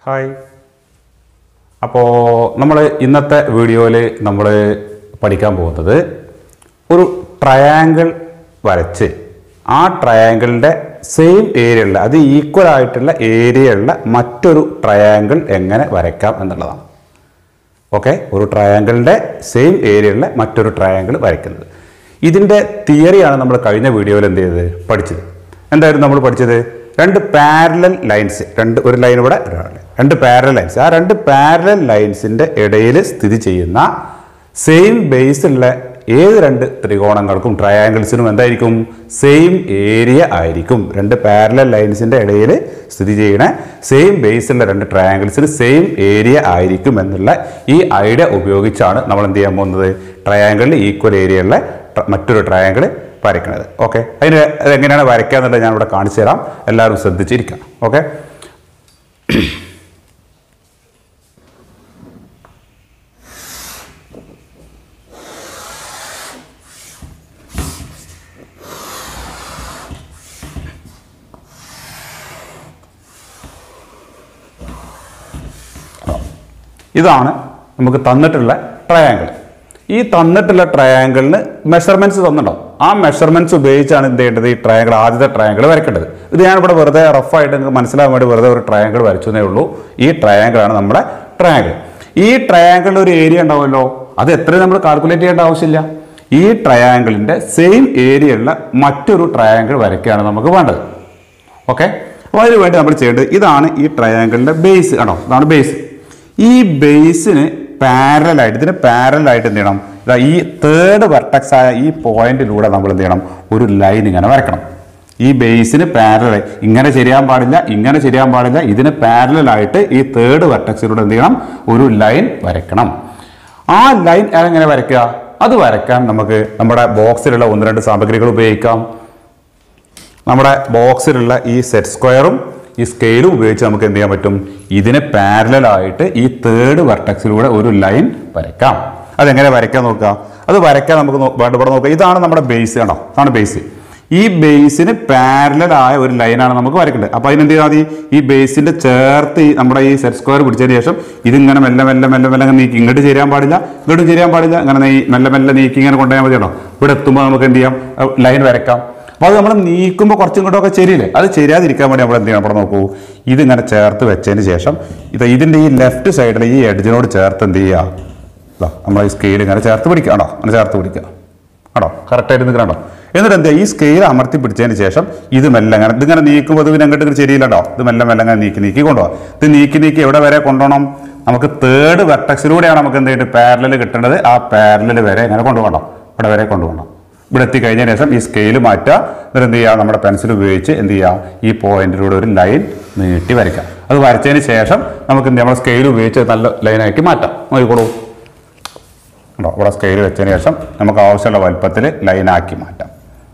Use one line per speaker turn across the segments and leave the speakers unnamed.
Hi അപ്പോൾ നമ്മൾ ഇന്നത്തെ വീഡിയോയിൽ നമ്മൾ പഠിക്കാൻ പോകുന്നത് ഒരു ട്രയാങ്കിൾ വരച്ച് ആ ട്രയാങ്കിളിൻ്റെ സെയിം ഏരിയ ഉള്ള അത് ഈക്വൽ ആയിട്ടുള്ള ഏരിയ ഉള്ള മറ്റൊരു ട്രയാങ്കിൾ എങ്ങനെ വരയ്ക്കാം എന്നുള്ളതാണ് ഓക്കെ ഒരു ട്രയാങ്കിളിൻ്റെ സെയിം ഏരിയയുള്ള മറ്റൊരു ട്രയാങ്കിൾ വരയ്ക്കുന്നത് ഇതിൻ്റെ തിയറിയാണ് നമ്മൾ കഴിഞ്ഞ വീഡിയോയിൽ എന്ത് ചെയ്തത് പഠിച്ചത് എന്തായിരുന്നു നമ്മൾ പഠിച്ചത് രണ്ട് പാരലൽ ലൈൻസ് രണ്ട് ഒരു ലൈൻ ഇവിടെ ഒരു line. രണ്ട് പാരലൽ ലൈൻസ് ആ രണ്ട് പാരലൽ ലൈൻസിൻ്റെ ഇടയിൽ സ്ഥിതി ചെയ്യുന്ന സെയിം ബേസ് ഉള്ള ഏത് രണ്ട് ത്രികോണങ്ങൾക്കും ട്രയാങ്കിൾസിനും എന്തായിരിക്കും സെയിം ഏരിയ ആയിരിക്കും രണ്ട് പാരലൽ ലൈൻസിൻ്റെ ഇടയിൽ സ്ഥിതി ചെയ്യണ സെയിം ബേസ് ഉള്ള രണ്ട് ട്രയാങ്കിൾസിന് സെയിം ഏരിയ ആയിരിക്കും എന്നുള്ള ഈ ഐഡിയ ഉപയോഗിച്ചാണ് നമ്മൾ എന്ത് ചെയ്യാൻ പോകുന്നത് ട്രയാങ്കിളിൽ ഈക്വൽ ഏരിയ ഉള്ള ട്ര- മറ്റൊരു ട്രയാങ്കിൾ വരയ്ക്കുന്നത് ഓക്കെ അതിന് അത് എങ്ങനെയാണ് വരയ്ക്കുക എന്നുള്ളത് ഞാൻ ഇവിടെ കാണിച്ചു തരാം എല്ലാവരും ശ്രദ്ധിച്ചിരിക്കണം ഓക്കെ ഇതാണ് നമുക്ക് തന്നിട്ടുള്ള ട്രയാങ്കിൾ ഈ തന്നിട്ടുള്ള ട്രയാങ്കിളിന് മെഷർമെന്റ്സ് തന്നിട്ടുണ്ടാവും ആ മെഷർമെന്റ്സ് ഉപയോഗിച്ചാണ് എന്ത് ചെയ്യേണ്ടത് ഈ ട്രയാങ്കിൾ ആദ്യത്തെ ട്രയാങ്കിൾ വരയ്ക്കേണ്ടത് ഇത് ഞാനിവിടെ വെറുതെ റഫായിട്ട് നിങ്ങൾക്ക് മനസ്സിലാകാൻ വേണ്ടി വെറുതെ ഒരു ട്രയാങ്കിൾ വരച്ചു എന്നേ ഉള്ളൂ ഈ triangle ആണ് നമ്മുടെ ട്രയാങ്കിൾ ഈ ട്രയാങ്കിളിൽ ഒരു ഏരിയ ഉണ്ടാവുമല്ലോ അത് എത്ര നമ്മൾ കാൽക്കുലേറ്റ് ചെയ്യേണ്ട ആവശ്യമില്ല ഈ ട്രയാങ്കിളിന്റെ സെയിം ഏരിയ ഉള്ള മറ്റൊരു ട്രയാങ്കിൾ വരയ്ക്കുകയാണ് നമുക്ക് വേണ്ടത് ഓക്കെ അപ്പോൾ അതിന് വേണ്ടി നമ്മൾ ചെയ്യേണ്ടത് ഇതാണ് ഈ ട്രയാങ്കിളിന്റെ ബേസ് ആണോ ഇതാണ് ബേസ് ഈ ബേസിന് പാരലായിട്ട് ഇതിന് പാരലായിട്ട് എന്ത് ചെയ്യണം ഇതാ ഈ തേർഡ് വെർട്ടക്സ് ആയ ഈ പോയിന്റിലൂടെ നമ്മൾ എന്ത് ചെയ്യണം ഒരു ലൈൻ ഇങ്ങനെ വരക്കണം ഈ ബേസിന് പാരലായി ഇങ്ങനെ ശരിയാൻ പാടില്ല ഇങ്ങനെ ശരിയാൻ പാടില്ല ഇതിന് പാരലായിട്ട് ഈ തേർഡ് വെർട്ടക്സിലൂടെ എന്ത് ചെയ്യണം ഒരു ലൈൻ വരയ്ക്കണം ആ ലൈൻ എങ്ങനെ വരയ്ക്കുക അത് വരയ്ക്കാൻ നമുക്ക് നമ്മുടെ ബോക്സിലുള്ള ഒന്ന് രണ്ട് സാമഗ്രികൾ ഉപയോഗിക്കാം നമ്മുടെ ബോക്സിലുള്ള ഈ സെറ്റ് സ്ക്വയറും ഈ സ്കെയിലും ഉപയോഗിച്ച് നമുക്ക് എന്ത് ചെയ്യാൻ പറ്റും ഇതിന് പാരലൽ ആയിട്ട് ഈ തേർഡ് വെർട്ടക്സിലൂടെ ഒരു ലൈൻ വരയ്ക്കാം അതെങ്ങനെ വരയ്ക്കാൻ നോക്കുക അത് വരയ്ക്കാൻ നമുക്ക് നോ- വേണ്ട ഇവിടെ നോക്കുക ഇതാണ് നമ്മുടെ ബേസ് കണ്ടോ ഇതാണ് ബേസ് ഈ ബേസിന് പാരലൽ ആയ ഒരു ലൈനാണ് നമുക്ക് വരയ്ക്കേണ്ടത് അപ്പോൾ അതിനെന്ത് ചെയ്താൽ മതി ഈ ബേസിന്റെ ചേർത്ത് ഈ നമ്മുടെ ഈ സെറ്റ് സ്ക്വയർ പിടിച്ചതിന് ശേഷം ഇതിങ്ങനെ മെല്ലെ മെല്ലെ മെല്ലെ മെല്ലെ അങ്ങ് നീക്കി ഇങ്ങോട്ട് ചേരാൻ പാടില്ല ഇങ്ങോട്ട് ചേരാൻ പാടില്ല അങ്ങനെ നീ മെല്ലെ മെല്ലെ നീക്കി ഇങ്ങനെ കൊണ്ടുപോയാൽ മതി കേട്ടോ ഇവിടെ എത്തുമ്പോൾ നമുക്ക് എന്ത് ചെയ്യാം ലൈൻ വരയ്ക്കാം അപ്പോൾ അത് നമ്മൾ നീക്കുമ്പോൾ കുറച്ചും ഇങ്ങോട്ടൊക്കെ ശരിയില്ലേ അത് ശരിയാതിരിക്കാൻ വേണ്ടി നമ്മൾ എന്ത് ചെയ്യണം ഇവിടെ നോക്കൂ ഇതിങ്ങനെ ചേർത്ത് വെച്ചതിന് ശേഷം ഇത് ഇതിൻ്റെ ഈ ലെഫ്റ്റ് സൈഡിൽ ഈ എഡ്ജിനോട് ചേർത്ത് എന്ത് ചെയ്യുക ഇതാ നമ്മൾ ഈ സ്കെയിൽ ഇങ്ങനെ ചേർത്ത് പിടിക്കുക ആണോ അങ്ങനെ ചേർത്ത് പിടിക്കുക ആണോ കറക്റ്റായിട്ട് നിൽക്കണോ എന്നിട്ട് എന്താ ഈ സ്കെയിൽ അമർത്തി പിടിച്ചതിന് ശേഷം ഇത് മെല്ലെ അങ്ങനെ ഇതിങ്ങനെ നീക്കുമ്പോൾ ഇത് പിന്നെ അങ്ങോട്ട് ഇങ്ങോട്ട് ശരിയില്ലട്ടോ ഇത് മെല്ലെ മെല്ലെ അങ്ങനെ നീക്കി നീക്കി കൊണ്ടുപോകാം ഇത് നീക്കി നീക്കി എവിടെ വരെ കൊണ്ടുപോകണം നമുക്ക് തേർഡ് വെർട്ടക്സിലൂടെയാണ് നമുക്ക് എന്ത് ചെയ്തിട്ട് പാരലൽ കിട്ടേണ്ടത് ആ പാരലൽ വരെ ഇങ്ങനെ കൊണ്ടുപോകണം ഇവിടെ വരെ കൊണ്ടുപോകണം ഇവിടെ എത്തിക്കഴിഞ്ഞതിന് ശേഷം ഈ സ്കെയിൽ മാറ്റുക എന്നിട്ട് എന്ത് ചെയ്യുക നമ്മുടെ പെൻസിൽ ഉപയോഗിച്ച് എന്ത് ചെയ്യുക ഈ പോയിന്റിലൂടെ ഒരു ലൈൻ നീട്ടി വരയ്ക്കാം അത് വരച്ചതിന് ശേഷം നമുക്ക് എന്ത് ചെയ്യാം നമ്മുടെ സ്കെയിൽ ഉപയോഗിച്ച് നല്ല ലൈനാക്കി മാറ്റാം നോക്കിക്കോളൂ ഉണ്ടോ ഇവിടെ സ്കെയിൽ വെച്ചതിന് ശേഷം നമുക്ക് ആവശ്യമുള്ള വലുപ്പത്തിൽ ലൈനാക്കി മാറ്റാം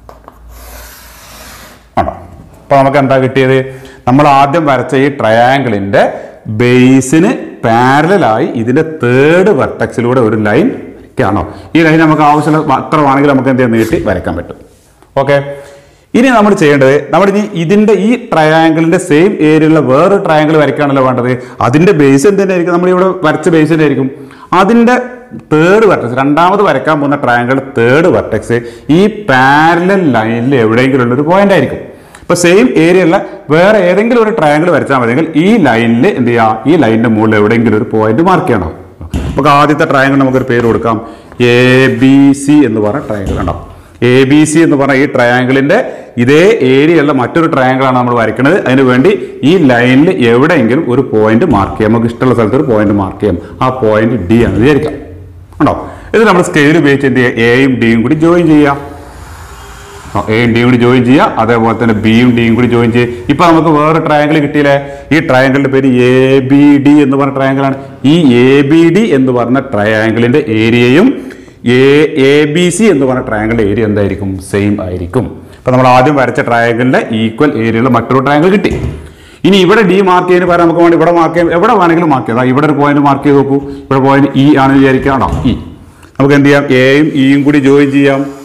ആണോ അപ്പോൾ നമുക്ക് എന്താ കിട്ടിയത് നമ്മൾ ആദ്യം വരച്ച ഈ ട്രയാങ്കിളിന്റെ ബേസിന് പാരലായി ഇതിന്റെ തേർഡ് വെർട്ടക്സിലൂടെ ഒരു ലൈൻ വരയ്ക്കുകയാണോ ഈ ലൈൻ നമുക്ക് ആവശ്യമുള്ള അത്ര വേണമെങ്കിൽ നമുക്ക് എന്ത് ചെയ്യാം നീട്ടി വരയ്ക്കാൻ പറ്റും ഓക്കെ ഇനി നമ്മൾ ചെയ്യേണ്ടത് നമ്മൾ ഇനി ഇതിന്റെ ഈ ട്രയാങ്കിളിന്റെ സെയിം ഏരിയയിലുള്ള വേറെ ട്രയാങ്കിൾ വരയ്ക്കുകയാണല്ലോ വേണ്ടത് അതിന്റെ ബേസ് എന്ത് തന്നെയായിരിക്കും നമ്മൾ ഇവിടെ വരച്ച ബേസ് തന്നെയായിരിക്കും അതിന്റെ തേർഡ് വെർട്ടക്സ് രണ്ടാമത് വരയ്ക്കാൻ പോകുന്ന ട്രയാങ്കിൾ തേർഡ് വെർട്ടക്സ് ഈ പാരലൽ ലൈനിൽ എവിടെയെങ്കിലും ഉള്ള ഒരു പോയിന്റ് ആയിരിക്കും ഇപ്പൊ സെയിം ഏരിയ ഉള്ള വേറെ ഏതെങ്കിലും ഒരു ട്രയാങ്കിൾ വരച്ചാൽ മതിയെങ്കിൽ ഈ ലൈനിൽ എന്ത് ചെയ്യാം ഈ ലൈനിന്റെ മുകളിൽ എവിടെയെങ്കിലും ഒരു പോയിന്റ് മാർക്ക് ചെയ്യണം നമുക്ക് ആദ്യത്തെ ട്രയാങ്കിൾ നമുക്കൊരു പേര് കൊടുക്കാം എ ബി സി എന്ന് പറഞ്ഞ ട്രയാങ്കിൾ കണ്ടോ എ ബി സി എന്ന് പറഞ്ഞ ഈ ട്രയാങ്കിളിന്റെ ഇതേ ഏരിയയുള്ള മറ്റൊരു ട്രയാങ്കിളാണ് നമ്മൾ വരയ്ക്കുന്നത് അതിന് വേണ്ടി ഈ ലൈനിൽ എവിടെയെങ്കിലും ഒരു പോയിന്റ് മാർക്ക് ചെയ്യാം നമുക്ക് ഇഷ്ടമുള്ള സ്ഥലത്ത് ഒരു പോയിന്റ് മാർക്ക് ചെയ്യാം ആ പോയിന്റ് ഡി ആണ് വിചാരിക്കാം ഉണ്ടോ ഇത് നമ്മൾ സ്കെയിൽ ഉപയോഗിച്ച് എന്ത് ചെയ്യുക എയും ഡിയും കൂടി ജോയിൻ ചെയ്യാം എയും ഡിയും കൂടി ജോയിൻ ചെയ്യുക അതേപോലെ തന്നെ ബിയും ഡിയും കൂടി ജോയിൻ ചെയ്യുക ഇപ്പൊ നമുക്ക് വേറെ ട്രയാങ്കിൾ കിട്ടിയില്ലേ ഈ ട്രയാങ്കിളിന്റെ പേര് എ ബി ഡി എന്ന് പറഞ്ഞ triangle ആണ് ഈ എ ബി ഡി എന്ന് പറഞ്ഞ ട്രയാങ്കിളിന്റെ ഏരിയയും എ എ ബി സി എന്ന് പറഞ്ഞ ട്രയാങ്കിളിന്റെ ഏരിയ എന്തായിരിക്കും സെയിം ആയിരിക്കും ഇപ്പൊ നമ്മൾ ആദ്യം വരച്ച ട്രയാങ്കിളിന്റെ ഈക്വൽ ഏരിയയുള്ള മറ്റൊരു ട്രയാങ്കിൾ കിട്ടി ഇനി ഇവിടെ ഡി മാർക്ക് ചെയ്യുന്നതിന് പകരം നമുക്ക് വേണ്ടി ഇവിടെ മാർക്ക് ചെയ്യാം എവിടെ വേണമെങ്കിലും മാർക്ക് ചെയ്യാം ദാ ഇവിടെ ഒരു പോയിന്റ് മാർക്ക് ചെയ്ത് നോക്കൂ ഇവിടെ പോയിന്റ് ഇ ആണ് വിചാരിക്കുകയാണോ ഇ നമുക്ക് എന്ത് ചെയ്യാം എയും ഇയും കൂടി ജോയിൻ ചെയ്യാം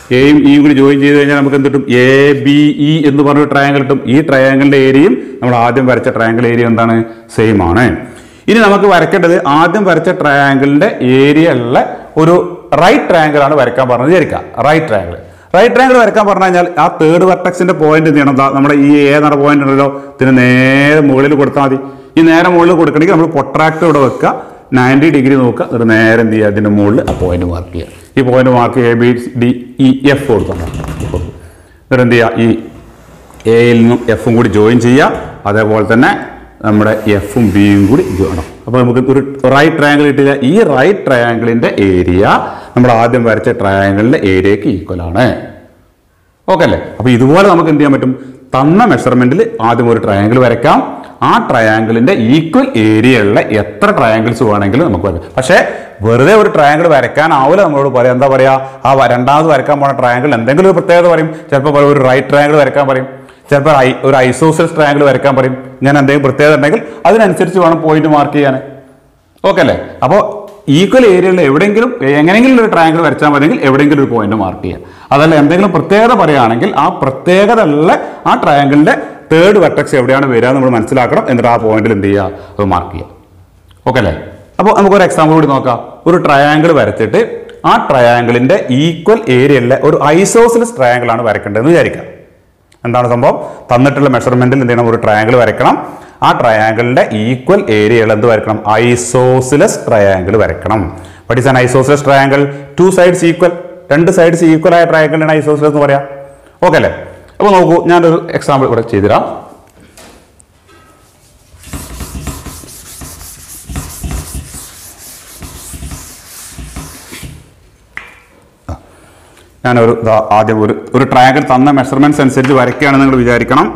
എയും ഇയും കൂടി ജോയിൻ ചെയ്ത് കഴിഞ്ഞാൽ നമുക്ക് എന്ത് കിട്ടും എ ബി ഇ എന്ന് പറഞ്ഞ ട്രയാങ്കിൾ കിട്ടും ഈ ട്രയാങ്കിളിന്റെ ഏരിയയും നമ്മൾ ആദ്യം വരച്ച ട്രയാങ്കിൾ ഏരിയ എന്താണ് സെയിം ആണ് ഇനി നമുക്ക് വരയ്ക്കേണ്ടത് ആദ്യം വരച്ച ട്രയാങ്കിളിന്റെ ഏരിയ ഉള്ള ഒരു റൈറ്റ് ട്രയാങ്കിൾ ആണ് വരയ്ക്കാൻ പറഞ്ഞത് വിചാരിക്കുക റൈറ്റ് ട്രയാങ്കിൾ റൈറ്റ് ട്രയാങ്കിൾ വരയ്ക്കാൻ പറഞ്ഞു കഴിഞ്ഞാൽ ആ തേർഡ് വെർട്ടക്സിന്റെ പോയിന്റ് എന്ത് ചെയ്യണം ദാ നമ്മുടെ ഈ എ എന്ന പോയിന്റ് ഉണ്ടല്ലോ ഇതിന് നേരെ മുകളിൽ കൊടുത്താൽ മതി ഈ നേരെ മുകളിൽ കൊടുക്കണമെങ്കിൽ നമ്മൾ പൊട്രാക്ട് ഇവിടെ വെക്കുക നയൻറ്റി ഡിഗ്രി നോക്കുക എന്നിട്ട് നേരെ എന്ത് ചെയ്യുക അതിന്റെ മുകളിൽ ആ പോയിന്റ് മാർക്ക് ചെയ്യുക ഈ point mark A B D E F കൊടുക്കണം എന്നിട്ട് എന്ത് ചെയ്യുക ഈ എയിൽ നിന്നും എഫും കൂടി ജോയിൻ ചെയ്യുക അതേപോലെ തന്നെ നമ്മുടെ എഫും ബിയും കൂടി ജോയിൻ അപ്പോൾ നമുക്ക് ഒരു റൈറ്റ് ട്രയാങ്കിൾ കിട്ടില്ല ഈ റൈറ്റ് ട്രയാങ്കിളിന്റെ ഏരിയ നമ്മൾ ആദ്യം വരച്ച ട്രയാങ്കിളിന്റെ ഏരിയക്ക് ഈക്വൽ ആണ് ഓക്കെ അല്ലേ അപ്പോൾ ഇതുപോലെ നമുക്ക് എന്ത് ചെയ്യാൻ പറ്റും തന്ന മെഷർമെന്റിൽ ആദ്യം ഒരു ട്രയാങ്കിൾ വരയ്ക്കാം ആ ട്രയാങ്കിളിന്റെ ഈക്വൽ ഏരിയ ഉള്ള എത്ര ട്രയാങ്കിൾസ് വേണമെങ്കിലും നമുക്ക് വരയ്ക്കാം പക്ഷേ വെറുതെ ഒരു ട്രയാങ്കിൾ വരയ്ക്കാനാവില്ല നമ്മളോട് പറയാം എന്താ പറയാ ആ വ- രണ്ടാമത് വരയ്ക്കാൻ പോണ ട്രയാങ്കിൾ എന്തെങ്കിലും ഒരു പ്രത്യേകത പറയും ചിലപ്പോൾ പറയും ഒരു റൈറ്റ് ട്രയാങ്കിൾ വരയ്ക്കാൻ പറയും ചിലപ്പോൾ ഐ ഒരു ഐസോസൽസ് ട്രയാങ്കിൾ വരയ്ക്കാൻ പറയും ഇങ്ങനെ എന്തെങ്കിലും പ്രത്യേകത ഉണ്ടെങ്കിൽ അതിനനുസരിച്ച് വേണം പോയിന്റ് മാർക്ക് ചെയ്യാൻ ഓക്കെ അല്ലേ അപ്പോൾ ഈക്വൽ ഏരിയയിൽ എവിടെയെങ്കിലും എങ്ങനെയെങ്കിലും ഒരു ട്രയാങ്കിൾ വരച്ചാൽ മതിയെങ്കിൽ എവിടെയെങ്കിലും ഒരു പോയിന്റ് മാർക്ക് ചെയ്യാം അതല്ല എന്തെങ്കിലും പ്രത്യേകത പറയുകയാണെങ്കിൽ ആ പ്രത്യേകത ഉള്ള ആ ട്രയാങ്കിളിന്റെ തേർഡ് വെർട്ടക്സ് എവിടെയാണ് വരിക നമ്മൾ മനസ്സിലാക്കണം എന്നിട്ട് ആ പോയിന്റിൽ എന്ത് ചെയ്യുക അത് മാർക്ക് ചെയ്യുക ഓക്കെ അല്ലേ അപ്പോൾ നമുക്കൊരു എക്സാമ്പിൾ കൂടി നോക്കാം ഒരു ട്രയാങ്കിൾ വരച്ചിട്ട് ആ ട്രയാങ്കിളിന്റെ ഈക്വൽ ഏരിയയിലെ ഒരു ഐസോസിലസ് ട്രയാങ്കിൾ ആണ് വരക്കേണ്ടതെന്ന് വിചാരിക്കാം എന്താണ് സംഭവം തന്നിട്ടുള്ള മെഷർമെന്റിൽ എന്ത് ചെയ്യണം ഒരു ട്രയാങ്കിൾ വരയ്ക്കണം ആ ട്രയാങ്കിളിന്റെ ഈക്വൽ ഏരിയകൾ എന്ത് വരക്കണം ഐസോസിലസ് ട്രയാങ്കിൾ വരക്കണം what is an isosceles triangle two sides equal രണ്ട് സൈഡ്സ് ഈക്വൽ ആയ ട്രയാങ്കിളിനാണ് ഐസോസിലസ് എന്ന് പറയാം ഓക്കെ അല്ലേ അപ്പോൾ നോക്കൂ ഞാനൊരു എക്സാമ്പിൾ ഇവിടെ ചെയ്തുതരാം ഞാനൊരു ദാ ആദ്യം ഒരു ഒരു ട്രയാങ്കിൾ തന്ന മെഷർമെന്റ്സ് അനുസരിച്ച് വരയ്ക്കുകയാണെന്ന് നിങ്ങൾ വിചാരിക്കണം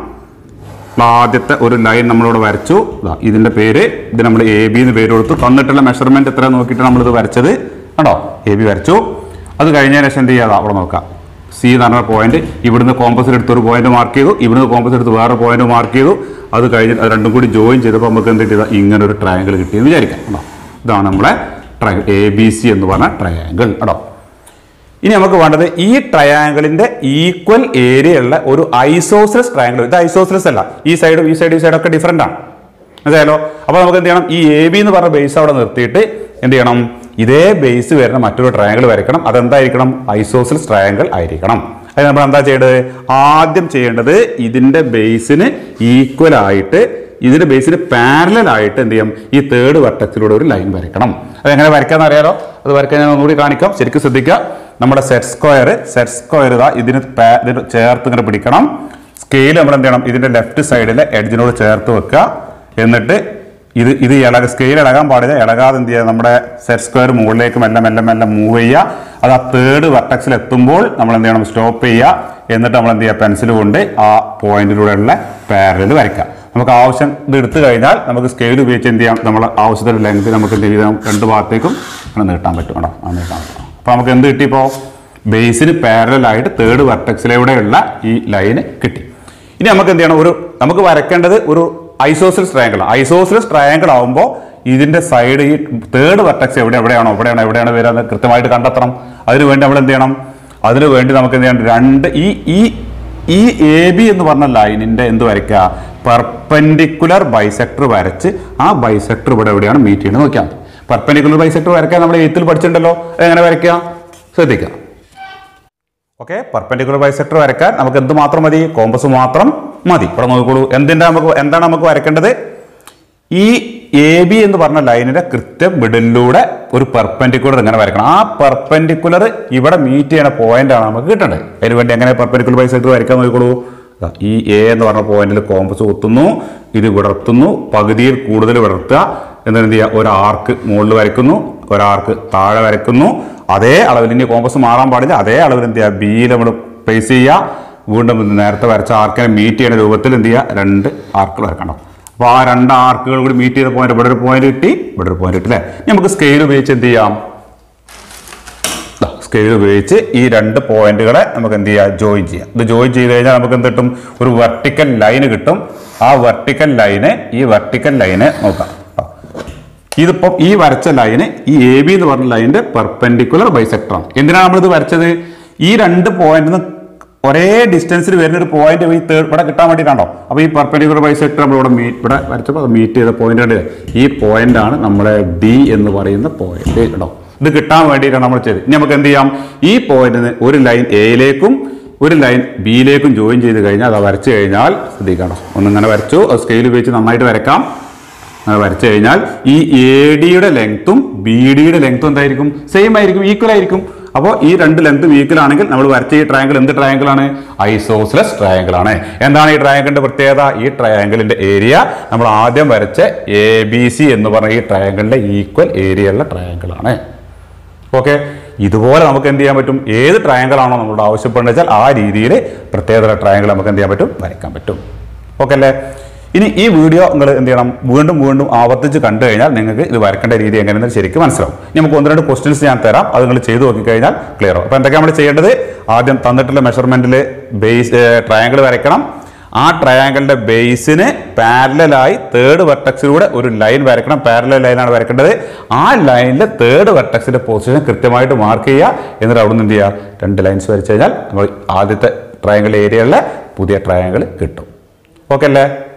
ദാ ആദ്യത്തെ ഒരു ലൈൻ നമ്മളിവിടെ വരച്ചു ദാ ഇതിന്റെ പേര് ഇത് നമ്മൾ എ ബി എന്ന് പേര് കൊടുത്തു തന്നിട്ടുള്ള മെഷർമെന്റ് എത്ര നോക്കിയിട്ട് നമ്മളിത് വരച്ചത് കണ്ടോ എ ബി വരച്ചു അത് കഴിഞ്ഞതിന് ശേഷം എന്ത് ചെയ്യാതെ അവിടെ നോക്കാം സി എന്ന് പറഞ്ഞ പോയിന്റ് ഇവിടുന്ന് കോമ്പസിൽ എടുത്ത് ഒരു പോയിന്റ് മാർക്ക് ചെയ്തു ഇവിടുന്ന് കോമ്പസ് എടുത്ത് വേറെ പോയിന്റ് മാർക്ക് ചെയ്തു അത് കഴിഞ്ഞ് അത് രണ്ടും കൂടി ജോയിൻ ചെയ്തപ്പോൾ നമുക്ക് എന്ത് കിട്ടിയത് ഇങ്ങനെ ഒരു ട്രയാങ്കിൾ കിട്ടിയെന്ന് വിചാരിക്കാം കണ്ടോ ഇതാണ് നമ്മളെ ട്രയാങ്കിൾ എ ബി സി എന്ന് പറഞ്ഞ ട്രയാങ്കിൾ കേട്ടോ ഇനി നമുക്ക് വേണ്ടത് ഈ ട്രയാങ്കിളിന്റെ ഈക്വൽ ഏരിയ ഉള്ള ഒരു ഐസോസിലസ് ട്രയാങ്കിൾ ഇത് ഐസോസിലസ് അല്ല ഈ സൈഡും ഈ സൈഡും ഈ സൈഡും ഒക്കെ ഡിഫറെന്റ് ആണ് മനസ്സിലായാലോ അപ്പോൾ നമുക്ക് എന്ത് ചെയ്യണം ഈ എ ബി എന്ന് പറഞ്ഞ ബേസ് അവിടെ നിർത്തിയിട്ട് എന്ത് ചെയ്യണം ഇതേ ബേസ് വരുന്ന മറ്റൊരു ട്രയാങ്കിൾ വരയ്ക്കണം അതെന്തായിരിക്കണം ഐസോസിലസ് ട്രയാങ്കിൾ ആയിരിക്കണം അത് നമ്മൾ എന്താ ചെയ്യേണ്ടത് ആദ്യം ചെയ്യേണ്ടത് ഇതിന്റെ ബേസിന് ഈക്വൽ ആയിട്ട് ഇതിന്റെ ബേസിന് പാരലൽ ആയിട്ട് എന്ത് ചെയ്യും ഈ തേർഡ് വെർട്ടക്സിലൂടെ ഒരു ലൈൻ വരയ്ക്കണം അത് എങ്ങനെ വരയ്ക്കാന്ന് അറിയാലോ അത് വരയ്ക്കാൻ ഞാൻ ഒന്നുകൂടി കാണിക്കാം ശരിക്കും ശ്രദ്ധിക്കുക നമ്മുടെ സെറ്റ് സ്ക്വയർ സെറ്റ് സ്ക്വയർ ഇതാ ഇതിന് പാ- ഇതിന് ചേർത്ത് ഇങ്ങനെ പിടിക്കണം സ്കെയിൽ നമ്മൾ എന്ത് ചെയ്യണം ഇതിന്റെ ലെഫ്റ്റ് സൈഡിലെ എഡ്ജിനോട് ചേർത്ത് വെക്കുക എന്നിട്ട് ഇത് ഇത് ഇളക സ്കെയിൽ ഇളകാൻ പാടില്ല ഇളകാതെ എന്ത് ചെയ്യുക നമ്മുടെ സെറ്റ് സ്ക്വയർ മുകളിലേക്ക് മെല്ലെ മെല്ലെ മെല്ലെ മൂവ് ചെയ്യുക അത് ആ തേർഡ് വെർട്ടക്സിൽ എത്തുമ്പോൾ നമ്മൾ എന്ത് ചെയ്യണം സ്റ്റോപ്പ് ചെയ്യുക എന്നിട്ട് നമ്മൾ എന്ത് ചെയ്യുക പെൻസിൽ കൊണ്ട് ആ പോയിന്റിലൂടെയുള്ള പാരലിൽ വരയ്ക്കുക നമുക്ക് ആവശ്യം ഇത് എടുത്തു കഴിഞ്ഞാൽ നമുക്ക് സ്കെയിൽ ഉപയോഗിച്ച് എന്ത് ചെയ്യാം നമ്മൾ ആവശ്യത്തിന് ലെങ്ത് നമുക്ക് എന്ത് ചെയ്യാം രണ്ട് ഭാഗത്തേക്കും അങ്ങനെ നീട്ടാൻ പറ്റും കേട്ടോ അങ്ങനെ നീട്ടാൻ പറ്റും അപ്പോൾ നമുക്ക് എന്ത് കിട്ടിയപ്പോൾ ബേസിന് പാരലായിട്ട് തേർഡ് വെർട്ടക്സിലൂടെയുള്ള ഈ ലൈന് കിട്ടി ഇനി നമുക്ക് എന്ത് ചെയ്യണം ഒരു നമുക്ക് വരയ്ക്കേണ്ടത് ഒരു ഐസോസിലസ് ട്രയാങ്കിൾ ഐസോസിലസ് ട്രയാങ്കിൾ ആകുമ്പോൾ ഇതിന്റെ സൈഡ് ഈ തേർഡ് വെർട്ടക്സ് എവിടെ എവിടെയാണോ എവിടെയാണോ എവിടെയാണ് വരിക കൃത്യമായിട്ട് കണ്ടെത്തണം അതിനു വേണ്ടി നമ്മൾ എന്ത് ചെയ്യണം അതിനു വേണ്ടി നമുക്ക് എന്ത് ചെയ്യണം രണ്ട് ഈ ഈ ഈ എ ബി എന്ന് പറഞ്ഞ ലൈനിന്റെ എന്ത് വരയ്ക്കുക പെർപെൻഡിക്കുലർ ബൈസെക്ടർ വരച്ച് ആ ബൈസെക്ടർ ഇവിടെ എവിടെയാണ് മീറ്റ് ചെയ്യുന്നത് നോക്കിയാൽ മതി പെർപെൻഡിക്കുലർ ബൈസെക്ടർ വരയ്ക്കാൻ നമ്മൾ എയ്ത്തിൽ പഠിച്ചിട്ടുണ്ടല്ലോ അത് എങ്ങനെ വരയ്ക്കുക ശ്രദ്ധിക്കുക ഓക്കെ പെർപെൻഡിക്കുലർ ബൈസെക്ടർ വരയ്ക്കാൻ നമുക്ക് എന്ത് മാത്രം മതി കോമ്പസ് മാത്രം മതി ഇവിടെ നോക്കിക്കോളൂ എന്തിന്റെ നമുക്ക് എന്താണ് നമുക്ക് വരയ്ക്കേണ്ടത് ഈ എ ബി എന്ന് പറഞ്ഞ ലൈനിന്റെ കൃത്യം മിഡിലൂടെ ഒരു പെർപെൻഡിക്കുലർ ഇങ്ങനെ വരയ്ക്കണം ആ പെർപെൻഡിക്കുലർ ഇവിടെ മീറ്റ് ചെയ്യണ പോയിന്റ് ആണ് നമുക്ക് കിട്ടേണ്ടത് അതിന് വേണ്ടി എങ്ങനെ പെർപെൻഡിക്കുലർ ബൈസെക്ടർ വരയ്ക്കാൻ നോക്കിക്കോളൂ ദാ ഈ എ എന്ന് പറഞ്ഞ പോയിന്റിൽ കോമ്പസ് കുത്തുന്നു ഇത് വിടർത്തുന്നു പകുതിയിൽ കൂടുതൽ വിടർത്തുക എന്നിട്ട് എന്ത് ചെയ്യുക ഒരു ആർക്ക് മുകളിൽ വരയ്ക്കുന്നു ഒരു ആർക്ക് താഴെ വരയ്ക്കുന്നു അതേ അളവിൽ ഇനി കോമ്പസ് മാറാൻ പാടില്ല അതേ അളവിൽ എന്ത് ചെയ്യുക ബിയിൽ നമ്മൾ പ്ലേസ് ചെയ്യുക വീണ്ടും ഇത് നേരത്തെ വരച്ച ആർക്കിനെ മീറ്റ് ചെയ്യുന്ന രൂപത്തിൽ എന്ത് ചെയ്യുക രണ്ട് ആർക്കുകൾ വരക്കണം അപ്പോൾ ആ രണ്ട് ആർക്കുകൾ കൂടി മീറ്റ് ചെയ്ത പോയിന്റ് ഇവിടെ ഒരു പോയിന്റ് കിട്ടി ഇവിടെ ഒരു പോയിന്റ് കിട്ടി അല്ലേ ഇനി നമുക്ക് സ്കെയിൽ ഉപയോഗിച്ച് എന്ത് ചെയ്യാം സ്കെയിൽ ഉപയോഗിച്ച് ഈ രണ്ട് പോയിന്റുകളെ നമുക്ക് എന്ത് ചെയ്യാം ജോയിൻ ചെയ്യാം ഇത് ജോയിൻ ചെയ്ത് കഴിഞ്ഞാൽ നമുക്ക് എന്ത് കിട്ടും ഒരു വെർട്ടിക്കൽ ലൈന് കിട്ടും ആ വെർട്ടിക്കൽ ലൈന് ഈ വെർട്ടിക്കൽ ലൈന് നോക്കാം ട്ടോ. ഇതിപ്പോ ഈ വരച്ച ലൈന് ഈ എ ബി എന്ന് പറഞ്ഞ ലൈനിന്റെ പെർപെൻഡിക്കുലർ ബൈസെക്ടറാണ് എന്തിനാണ് നമ്മളിത് വരച്ചത് ഈ രണ്ട് പോയിന്റിൽ നിന്ന് ഒരേ ഡിസ്റ്റൻസിൽ വരുന്ന ഒരു പോയിന്റ് ഈ തേർഡ് ഇവിടെ കിട്ടാൻ വേണ്ടിയിട്ടാണോ അപ്പോൾ ഈ പെർപെൻഡിക്കുലർ ബൈസെക്ടർ നമ്മൾ ഇവിടെ മീറ്റ് ഇവിടെ വരച്ചപ്പോൾ മീറ്റ് ചെയ്ത പോയിന്റ് കണ്ടില്ലേ ഈ പോയിന്റ് ആണ് നമ്മുടെ ഡി എന്ന് പറയുന്ന പോയിന്റ് കേട്ടോ ഇത് കിട്ടാൻ വേണ്ടിയിട്ടാണ് നമ്മൾ ചെയ്തത് ഇനി നമുക്ക് എന്ത് ചെയ്യാം ഈ പോയിന്റിന് ഒരു ലൈൻ എയിലേക്കും ഒരു ലൈൻ ബിയിലേക്കും ജോയിൻ ചെയ്ത് കഴിഞ്ഞാൽ അത് വരച്ചു കഴിഞ്ഞാൽ ശ്രദ്ധിക്കണം ഒന്നിങ്ങനെ വരച്ചു സ്കെയിൽ ഉപയോഗിച്ച് നന്നായിട്ട് വരക്കാം അത് വരച്ചു കഴിഞ്ഞാൽ ഈ എ ഡിയുടെ ലെങ്ത്തും ബി ഡിയുടെ ലെങ്ത്തും എന്തായിരിക്കും സെയിം ആയിരിക്കും ഈക്വൽ ആയിരിക്കും അപ്പോൾ ഈ രണ്ട് ലെങ്ത്തും ഈക്വൽ ആണെങ്കിൽ നമ്മൾ വരച്ച ഈ ട്രയാങ്കിൾ എന്ത് ട്രയാങ്കിൾ ആണ് ഐസോസ്ലസ് ട്രയാങ്കിൾ ആണ് എന്താണ് ഈ ട്രയാങ്കിളിന്റെ പ്രത്യേകത ഈ ട്രയാങ്കിളിന്റെ ഏരിയ നമ്മൾ ആദ്യം വരച്ച എ ബി സി എന്ന് പറഞ്ഞ ഈ ട്രയാങ്കിളിന്റെ ഈക്വൽ ഏരിയ ഉള്ള ട്രയാങ്കിൾ ആണ് ഓക്കെ ഇതുപോലെ നമുക്ക് എന്ത് ചെയ്യാൻ പറ്റും ഏത് ട്രയാങ്കിൾ ആണോ നമ്മളോട് ആവശ്യപ്പെടുന്നത് വെച്ചാൽ ആ രീതിയിൽ പ്രത്യേകതര ട്രയാങ്കിൾ നമുക്ക് എന്ത് ചെയ്യാൻ പറ്റും വരയ്ക്കാൻ പറ്റും ഓക്കെ അല്ലേ ഇനി ഈ വീഡിയോ നിങ്ങൾ എന്ത് ചെയ്യണം വീണ്ടും വീണ്ടും ആവർത്തിച്ച് കണ്ടു കഴിഞ്ഞാൽ നിങ്ങൾക്ക് ഇത് വരക്കേണ്ട രീതി എങ്ങനെയെന്ന് ശരിക്കും മനസ്സിലാവും ഇനി നമുക്ക് ഒന്ന് രണ്ട് ക്വസ്റ്റ്യൻസ് ഞാൻ തരാം അത് നിങ്ങൾ ചെയ്ത് നോക്കിക്കഴിഞ്ഞാൽ ക്ലിയർ ആവും അപ്പോൾ എന്തൊക്കെയാണ് നമ്മൾ ചെയ്യേണ്ടത് ആദ്യം തന്നിട്ടുള്ള മെഷർമെന്റിൽ ബേസ് ട്രയാങ്കിൾ വരയ്ക്കണം ആ ട്രയാങ്കിളിന്റെ ബേസിന് പാരലായി തേർഡ് വെർട്ടക്സിലൂടെ ഒരു ലൈൻ വരയ്ക്കണം പാരലൽ ലൈനാണ് വരയ്ക്കേണ്ടത് ആ ലൈനിലെ തേർഡ് വെർട്ടക്സിന്റെ പൊസിഷൻ കൃത്യമായിട്ട് മാർക്ക് ചെയ്യുക എന്നിട്ട് അവിടെ നിന്ന് എന്ത് ചെയ്യുക രണ്ട് ലൈൻസ് വരച്ചു കഴിഞ്ഞാൽ നമ്മൾ ആദ്യത്തെ ട്രയാങ്കിൾ ഏരിയയിലെ പുതിയ ട്രയാങ്കിൾ കിട്ടും ഓക്കെ അല്ലേ